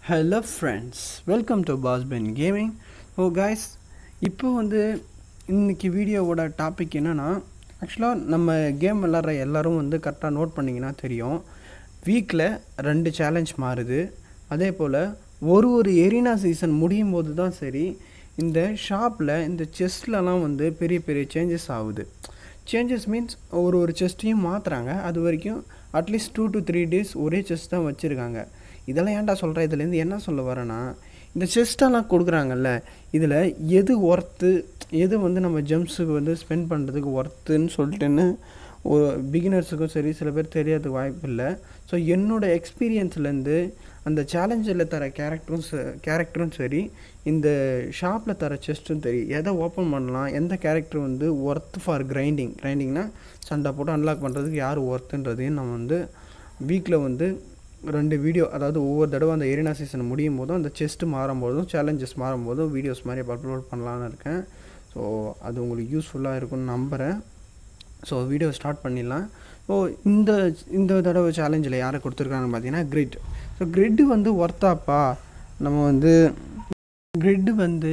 hello friends welcome to பாஸ்பென் gaming oh guys இப்போ வந்து இன்னைக்கு வீடியோவோட டாபிக் என்னென்னா ஆக்சுவலாக நம்ம கேம் விளாட்ற எல்லாரும் வந்து கரெக்டாக நோட் பண்ணிங்கன்னா தெரியும் வீக்கில் ரெண்டு சேலஞ்ச் மாறுது அதே போல் ஒரு ஒரு எரினா சீசன் முடியும் போது தான் சரி இந்த ஷாப்பில் இந்த செஸ்ட்லலாம் வந்து பெரிய பெரிய சேஞ்சஸ் ஆகுது சேஞ்சஸ் மீன்ஸ் ஒரு ஒரு செஸ்ட்டையும் மாற்றுறாங்க அது வரைக்கும் at least two to three days ஒரே செஸ் தான் வச்சுருக்காங்க இதெல்லாம் ஏன்டா சொல்கிறேன் இதுலேருந்து என்ன சொல்ல வரேன்னா இந்த செஸ்டெல்லாம் கொடுக்குறாங்கல்ல இதில் எது ஒர்த்து எது வந்து நம்ம ஜெம்ஸுக்கு வந்து ஸ்பெண்ட் பண்ணுறதுக்கு ஒர்த்துன்னு சொல்லிட்டுன்னு ஒரு பிகினர்ஸுக்கும் சரி சில பேர் தெரியறதுக்கு வாய்ப்பு இல்லை ஸோ என்னோடய எக்ஸ்பீரியன்ஸ்லேருந்து அந்த சேலஞ்சில் தர கேரக்டரும் ச கேரக்டரும் சரி இந்த ஷாப்பில் தர செஸ்ட்டும் சரி எதை ஓப்பன் பண்ணலாம் எந்த கேரக்டர் வந்து ஒர்த் ஃபார் கிரைண்டிங் கிரைண்டிங்னா சண்டை போட்டு அன்லாக் பண்ணுறதுக்கு யார் ஒர்த்துன்றதையும் நம்ம வந்து வீக்கில் வந்து ரெண்டு வீடியோ அதாவது ஒவ்வொரு தடவை அந்த எரினா சீசன் முடியும் போதும் அந்த செஸ்ட்டு மாறும்போதும் சேலஞ்சஸ் மாறும்போதும் வீடியோஸ் மாதிரி அப்லோட் பண்ணலான்னு இருக்கேன் ஸோ அது உங்களுக்கு யூஸ்ஃபுல்லாக இருக்கும்னு நம்புகிறேன் ஸோ வீடியோ ஸ்டார்ட் பண்ணிடலாம் ஸோ இந்த இந்த தடவை சேலஞ்சில் யாரை கொடுத்துருக்காங்கன்னு பார்த்தீங்கன்னா கிரிட் ஸோ கிரிட்டு வந்து ஒர்த்தாப்பா நம்ம வந்து கிரிட்டு வந்து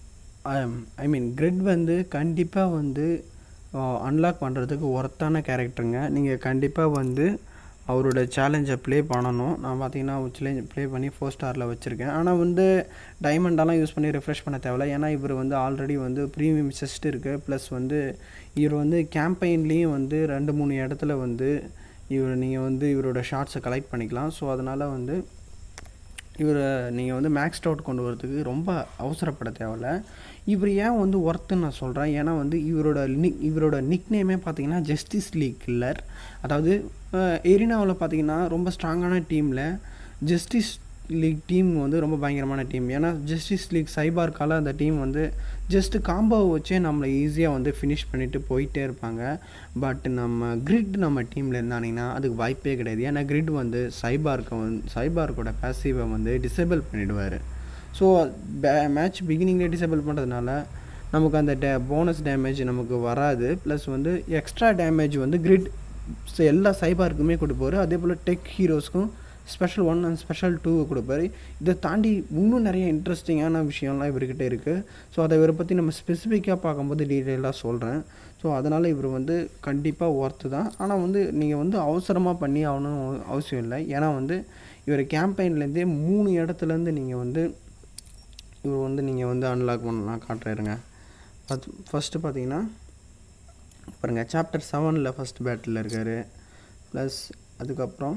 ஐ மீன் கிரிட் வந்து கண்டிப்பாக வந்து அன்லாக் பண்ணுறதுக்கு ஒர்த்தான கேரக்டருங்க நீங்கள் கண்டிப்பாக வந்து அவரோட சேலஞ்சை ப்ளே பண்ணணும் நான் பார்த்தீங்கன்னா சேலஞ்ச் ப்ளே பண்ணி ஃபோர் ஸ்டாரில் வச்சுருக்கேன் ஆனால் வந்து டைமண்டெல்லாம் யூஸ் பண்ணி ரெஃப்ரெஷ் பண்ண தேவையில்ல ஏன்னா இவர் வந்து ஆல்ரெடி வந்து ப்ரீமியம் செஸ்ட் இருக்குது ப்ளஸ் வந்து இவர் வந்து கேம்பெயின்லேயும் வந்து ரெண்டு மூணு இடத்துல வந்து இவர் நீங்கள் வந்து இவரோட ஷார்ட்ஸை கலெக்ட் பண்ணிக்கலாம் ஸோ அதனால் வந்து இவரை நீங்கள் வந்து மேக்ஸ்ட் அவுட் கொண்டு வரதுக்கு ரொம்ப அவசரப்பட தேவையில்ல இவர் ஏன் வந்து ஒர்த்துன்னு நான் சொல்கிறேன் ஏன்னா வந்து இவரோட நிக் இவரோட நிக் நேமே பார்த்தீங்கன்னா ஜஸ்டிஸ் லீக் கில்லர் அதாவது எரினாவில் பார்த்தீங்கன்னா ரொம்ப ஸ்ட்ராங்கான டீமில் ஜஸ்டிஸ் லீக் டீம் வந்து ரொம்ப பயங்கரமான டீம் ஏன்னா ஜஸ்டிஸ் லீக் சைபார்க்கால அந்த டீம் வந்து ஜஸ்ட்டு காம்போவை வச்சே நம்மளை ஈஸியாக வந்து ஃபினிஷ் பண்ணிவிட்டு போயிட்டே இருப்பாங்க பட் நம்ம கிரிட் நம்ம டீமில் இருந்தாங்கன்னா அதுக்கு வாய்ப்பே கிடையாது ஏன்னா கிரிட் வந்து சைபார்க்கை வந்து சைபார்க்கோட பேசிவை வந்து டிசேபிள் பண்ணிவிடுவார் ஸோ பே மேட்ச் பிகினிங்லேயே டிசேபிள் பண்ணுறதுனால நமக்கு அந்த டே போனஸ் டேமேஜ் நமக்கு வராது ப்ளஸ் வந்து எக்ஸ்ட்ரா டேமேஜ் வந்து கிரிட் எல்லா சைபாருக்குமே கொடுப்பாரு அதே போல் டெக் ஹீரோஸ்க்கும் special one and special two கொடுப்பாரு இதை தாண்டி இன்னும் நிறைய இன்ட்ரெஸ்டிங்கான விஷயம்லாம் இவர்கிட்ட இருக்குது ஸோ அதை இவரை பற்றி நம்ம ஸ்பெசிஃபிக்காக பார்க்கும்போது டீட்டெயிலாக சொல்கிறேன் ஸோ அதனால் இவர் வந்து கண்டிப்பாக ஒர்த்து தான் ஆனால் வந்து நீங்கள் வந்து அவசரமாக பண்ணி ஆகணும் அவசியம் இல்லை ஏன்னா வந்து இவர் கேம்பெயின்லேருந்தே மூணு இடத்துலேருந்து நீங்கள் வந்து இவர் வந்து நீங்கள் வந்து அன்லாக் பண்ணலாம் காட்டுறாருங்க அது ஃபஸ்ட்டு பார்த்தீங்கன்னா பாருங்கள் சாப்டர் செவனில் ஃபஸ்ட் பேட்டில் இருக்கார் ப்ளஸ் அதுக்கப்புறம்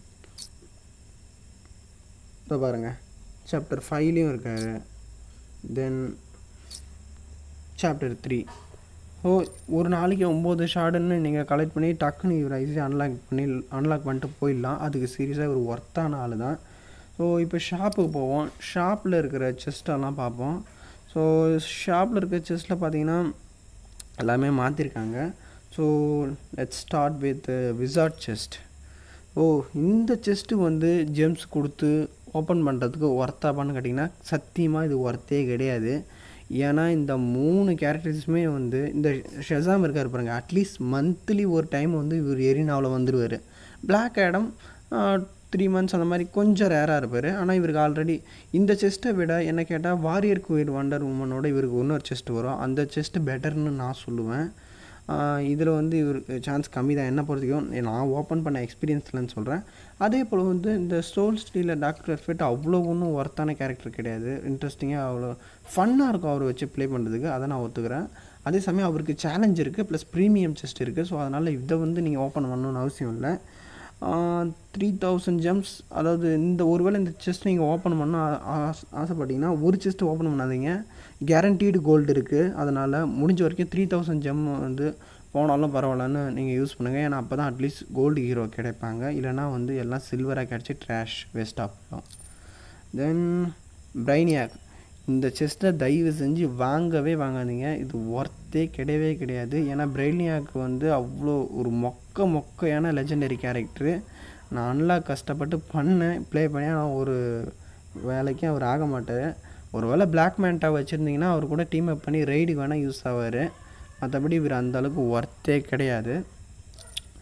இப்போ பாருங்கள் சாப்டர் ஃபைவ்லேயும் இருக்கார் தென் சாப்டர் த்ரீ ஓ ஒரு நாளைக்கு ஒம்பது ஷார்டுன்னு நீங்கள் கலெக்ட் பண்ணி டக்குன்னு இவர் ஈஸியாக அன்லாக் பண்ணி அன்லாக் பண்ணிட்டு போயிடலாம் அதுக்கு சீரியஸாக ஒரு ஒர்த்தான ஆள் தான் ஸோ இப்போ ஷாப்புக்கு போவோம் ஷாப்பில் இருக்கிற செஸ்ட்டெல்லாம் பார்ப்போம் ஸோ ஷாப்பில் இருக்கிற செஸ்ட்டில் பார்த்தீங்கன்னா எல்லாமே மாற்றிருக்காங்க so let start with wizard chest oh இந்த செஸ்ட்டு வந்து ஜெம்ஸ் கொடுத்து ஓப்பன் பண்ணுறதுக்கு ஒர்த்தாப்பான்னு கேட்டிங்கன்னா சத்தியமாக இது ஒர்த்தே கிடையாது ஏன்னா இந்த மூணு கேரக்டர்ஸுமே வந்து இந்த ஷெசாம் இருக்கார் பாருங்க அட்லீஸ்ட் மந்த்லி ஒரு டைம் வந்து இவர் எரினாவில் வந்துடுவார் பிளாக் ஆடம் த்ரீ மந்த்ஸ் அந்த மாதிரி கொஞ்சம் ரேராக இருப்பார் ஆனால் இவருக்கு ஆல்ரெடி இந்த செஸ்ட்டை விட என்ன கேட்டால் வாரியர் குயிர் வண்டர் உமனோட இவருக்கு இன்னொரு செஸ்ட் வரும் அந்த செஸ்ட் பெட்டர்னு நான் சொல்லுவேன் இதில் வந்து இவருக்கு சான்ஸ் கம்மி தான் என்ன பொறுத்திக்கும் நான் ஓப்பன் பண்ண எக்ஸ்பீரியன்ஸ்லன்னு சொல்கிறேன் அதே போல் வந்து இந்த ஸ்டோல் ஸ்டீலில் டாக்டர் ஃபிட் அவ்வளோ ஒன்றும் ஒர்த்தான கேரக்டர் கிடையாது இன்ட்ரெஸ்டிங்காக அவ்வளோ ஃபன்னாக இருக்கும் அவரை வச்சு ப்ளே பண்ணுறதுக்கு அதை நான் ஒத்துக்கிறேன் அதே சமயம் அவருக்கு சேலஞ்ச் இருக்குது ப்ளஸ் ப்ரீமியம் செஸ்ட் இருக்குது ஸோ அதனால் இதை வந்து நீங்கள் ஓப்பன் பண்ணணும்னு அவசியம் இல்லை த்ரீ தௌசண்ட் ஜெம்ஸ் அதாவது இந்த ஒருவேளை இந்த செஸ்ட் நீங்கள் ஓப்பன் பண்ண ஆசைப்பட்டீங்கன்னா ஒரு செஸ்ட் ஓப்பன் பண்ணாதீங்க கேரண்டீடு கோல்டு இருக்குது அதனால் முடிஞ்ச வரைக்கும் த்ரீ தௌசண்ட் ஜெம் வந்து போனாலும் பரவாயில்லன்னு நீங்கள் யூஸ் பண்ணுங்கள் ஏன்னா அப்போ தான் அட்லீஸ்ட் கோல்டு ஹீரோ கிடைப்பாங்க இல்லைனா வந்து எல்லாம் சில்வராக கிடச்சி ட்ராஷ் வேஸ்ட்டாக போயிடும் தென் பிரைனியாக் இந்த செஸ்ட்டை தயவு செஞ்சு வாங்கவே வாங்காதீங்க இது ஒர்த்தே கிடையவே கிடையாது ஏன்னா பிரெய்னியாக்கு வந்து அவ்வளோ ஒரு மொக்க மொக்கையான லெஜெண்டரி கேரக்டரு நான் நல்லா கஷ்டப்பட்டு பண்ணேன் ப்ளே பண்ணி ஆனால் ஒரு வேலைக்கும் அவர் ஆக மாட்டார் ஒரு வேளை பிளாக் மேண்ட்டாக வச்சுருந்தீங்கன்னா அவர் கூட டீம் அப் பண்ணி ரைடுக்கு வேணால் யூஸ் ஆவார் மற்றபடி இவர் அந்தளவுக்கு ஒர்த்தே கிடையாது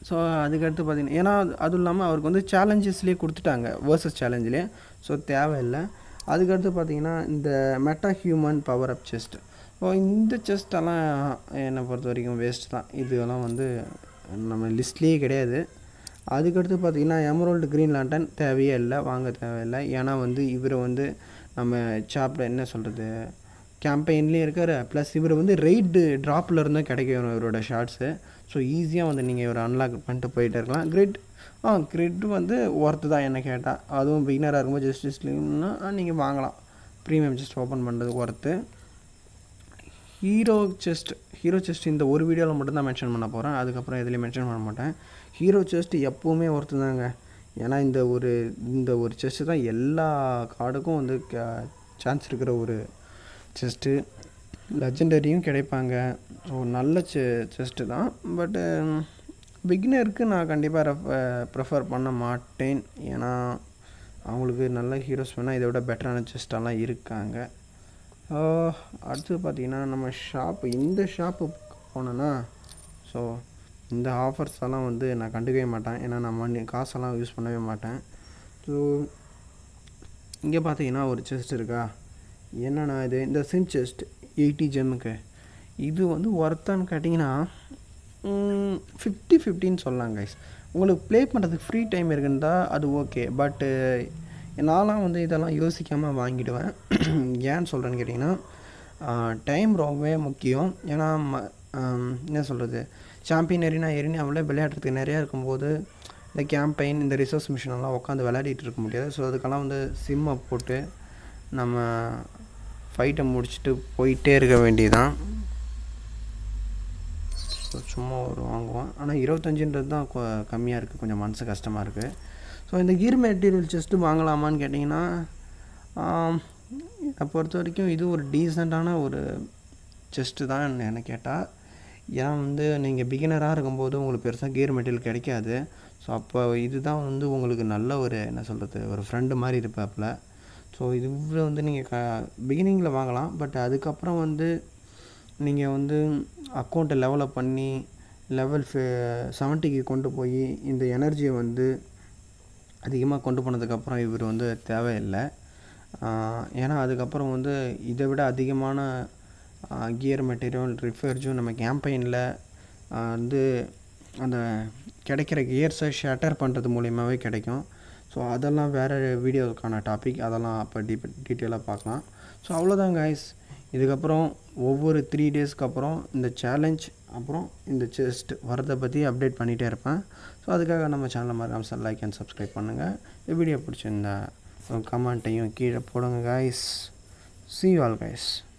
ஸோ அதுக்கடுத்து பார்த்தீங்கன்னா ஏன்னா அது- அதுவும் இல்லாமல் அவருக்கு வந்து சேலஞ்சஸ்லேயே கொடுத்துட்டாங்க வேர்சஸ் சேலஞ்சிலே ஸோ தேவையில்லை அதுக்கடுத்து பார்த்தீங்கன்னா இந்த meta human power up chest so இந்த செஸ்டெல்லாம் என்னை பொறுத்த வரைக்கும் வேஸ்ட் தான் இதெல்லாம் வந்து நம்ம லிஸ்ட்லேயே கிடையாது அதுக்கடுத்து பார்த்தீங்கன்னா எமரோல்டு க்ரீன் லேண்டன் தேவையே இல்லை வாங்க தேவையில்லை ஏன்னா வந்து இவரை வந்து நம்ம சாப்பிட என்ன சொல்கிறது கேம்பெயின்லேயும் இருக்கார் ப்ளஸ் இவர் வந்து ரெய்டு ட்ராப்பில் இருந்தும் கிடைக்கும் இவரோட ஷார்ட்ஸு ஸோ ஈஸியாக வந்து நீங்கள் இவர் அன்லாக் பண்ணிட்டு போயிட்டே இருக்கலாம் கிரிட் ஆ கிரிட் வந்து ஒர்த்து தான் என்ன கேட்டால் அதுவும் பிகினராக இருக்கும்போது ஜஸ்டிஸ்லிம்னா நீங்கள் வாங்கலாம் ப்ரீமியம் செஸ்ட் ஓப்பன் பண்ணுறது worth hero chest hero chest இந்த ஒரு வீடியோவில் மட்டும்தான் மென்ஷன் பண்ண போகிறேன் அதுக்கப்புறம் எதுலேயும் மென்ஷன் பண்ண மாட்டேன் ஹீரோ செஸ்ட் எப்போவுமே ஒருத்தர் தாங்க ஏன்னா இந்த ஒரு இந்த ஒரு செஸ்ட்டு தான் எல்லா கார்டுக்கும் வந்து சான்ஸ் இருக்கிற ஒரு செஸ்ட்டு லெஜெண்டரியும் கிடைப்பாங்க ஸோ நல்ல செ செஸ்ட்டு தான் பட்டு பிகினருக்கு நான் கண்டிப்பாக ரெஃப் ப்ரிஃபர் பண்ண மாட்டேன் ஏன்னா அவங்களுக்கு நல்ல ஹீரோஸ் வேணால் இதை விட பெட்டரான செஸ்டெல்லாம் இருக்காங்க ஆஹ், அடுத்து பார்த்தீங்கன்னா நம்ம ஷாப்பு இந்த ஷாப்பு போனேன்னா ஸோ இந்த ஆஃபர்ஸ் எல்லாம் வந்து நான் கண்டுக்கவே மாட்டேன் ஏன்னா நான் மணி காசெல்லாம் யூஸ் பண்ணவே மாட்டேன் ஸோ இங்கே பார்த்தீங்கன்னா ஒரு செஸ்ட் இருக்கா என்னண்ணா இது இந்த சிம் செஸ்ட் எயிட்டி ஜெம்முக்கு இது வந்து ஒர்த்தான்னு கேட்டிங்கன்னா ஃபிஃப்டி ஃபிஃப்டின்னு சொல்லலாம் கைஸ் உங்களுக்கு ப்ளே பண்ணுறதுக்கு ஃப்ரீ டைம் இருக்குன்றா அது ஓகே பட்டு நான்லாம் வந்து இதெல்லாம் யோசிக்காமல் வாங்கிடுவேன் ஏன்னு சொல்கிறேன்னு கேட்டிங்கன்னா டைம் ரொம்பவே முக்கியம் ஏன்னா ம- ஆம், என்ன சொல்கிறது சாம்பியன் எரினா எரினாவில் விளையாடுறதுக்கு நிறையா இருக்கும்போது இந்த கேம்பெயின் இந்த ரிசோர்ஸ் மிஷின் எல்லாம் உட்காந்து விளையாடிட்டு இருக்க முடியாது ஸோ அதுக்கெல்லாம் வந்து சிம்மை போட்டு நம்ம ஃபைட்டை முடிச்சுட்டு போயிட்டே இருக்க வேண்டியதுதான் ஸோ சும்மா ஒரு வாங்குவோம் ஆனால் இருபத்தஞ்சுன்றது தான் கொ- கம்மியாக இருக்குது கொஞ்சம் மனசு கஷ்டமாக இருக்குது ஸோ இந்த கீர் மெட்டீரியல் செஸ்ட்டு வாங்கலாமான்னு கேட்டிங்கன்னா ஆம், என்னை பொறுத்த வரைக்கும் இது ஒரு டீசெண்டான ஒரு செஸ்ட்டு தான் என்ன கேட்டால் ஏன்னா வந்து நீங்கள் பிகினராக இருக்கும்போது உங்களுக்கு பெருசாக கியர் மெட்டீரியல் கிடைக்காது ஸோ அப்போ இதுதான் வந்து உங்களுக்கு நல்ல ஒரு என்ன சொல்கிறது ஒரு ஃப்ரெண்டு மாதிரி இருப்பாப்புல ஸோ இது வந்து நீங்கள் க பிகினிங்கில் வாங்கலாம் பட் அதுக்கப்புறம் வந்து நீங்கள் வந்து அக்கௌண்ட்டை லெவலப் பண்ணி லெவல் செவன்ட்டிக்கு கொண்டு போய் இந்த எனர்ஜியை வந்து அதிகமாக கொண்டு போனதுக்கப்புறம் இவர் வந்து தேவையில்லை ஆஹ் ஏன்னா அதுக்கப்புறம் வந்து இதை விட அதிகமான கியர் மெட்டீரியல் ரிஃபர்ஜும் நம்ம கேம்பெயினில் வந்து அந்த கிடைக்கிற கியர்ஸை ஷட்டர் பண்ணுறது மூலியமாகவே கிடைக்கும் ஸோ அதெல்லாம் வேறு வீடியோக்கான டாபிக் அதெல்லாம் அப்போ டீப் டீட்டெயிலாக பார்க்கலாம் ஸோ அவ்வளோதான் கைஸ் இதுக்கப்புறம் ஒவ்வொரு த்ரீ டேஸ்க்கு அப்புறம் இந்த சேலஞ்ச் அப்புறம் இந்த செஸ்ட் வரதை பற்றி அப்டேட் பண்ணிகிட்டே இருப்பேன் ஸோ அதுக்காக நம்ம சேனலை மறக்காம சார் லைக் அண்ட் சப்ஸ்கிரைப் பண்ணுங்கள் இந்த வீடியோ பிடிச்சிருந்தா கமெண்ட்டையும் கீழே போடுங்க guys see you all guys